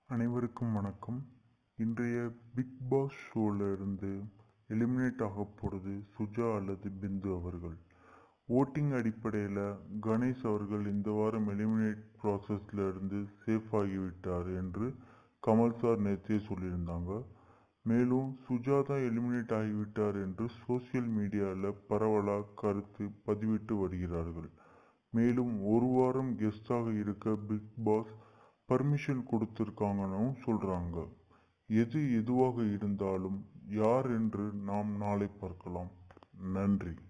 அனைவருக்கும் வணக்கம் இன்றைய பிக் பாஸ் ஷோல இருந்து எலிமினேட் ஆக போகிறது சுஜா அல்லது பிந்து அவர்கள் ஓட்டிங் அடிப்படையில் கணேஷ் அவர்கள் இந்த வாரம் எலிமினேட் ப்ராசஸ்ல இருந்து சேஃப் ஆகிவிட்டார் என்று கமல் சார் நேற்றே சொல்லியிருந்தாங்க மேலும் சுஜா தான் எலிமினேட் ஆகிவிட்டார் என்று சோசியல் மீடியாவில் பரவலாக கருத்து பதிவிட்டு வருகிறார்கள் மேலும் ஒரு வாரம் கெஸ்டாக இருக்க பிக் பாஸ் பர்மிஷன் கொடுத்துருக்காங்கன்னு சொல்றாங்க எது எதுவாக இருந்தாலும் யார் என்று நாம் நாளை பார்க்கலாம் நன்றி